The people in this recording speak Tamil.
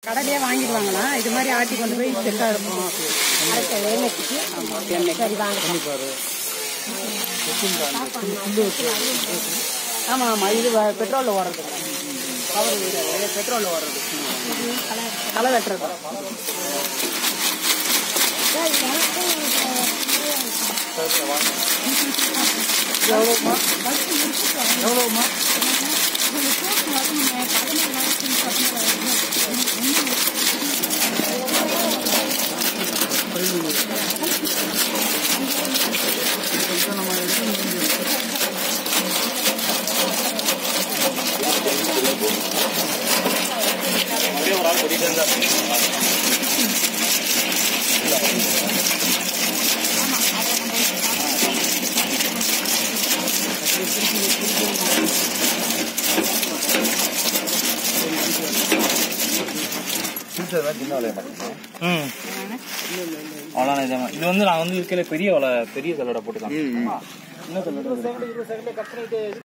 கடையிலே வாங்கிடுவாங்களாம் இது மாதிரி ஆட்டி கொண்டு போய் செல்லா இருக்கும் அரைக்க எண்ணெய்க்கு எண்ணெய் சரி வாங்க ஆமா ஆமா இது வ- பெட்ரோல்ல ஓடுறது பவர் வீடு பெட்ரோல்ல ஓடுறது களை வெட்டுறது எவ்வளோமா எவ்வளோமா ம் அவ்வளோதான் இது இது வந்து நான் வந்து இருக்கிற பெரிய வலை பெரிய கல்லடை போட்டுக்கலாம் இன்னும் கல்லடை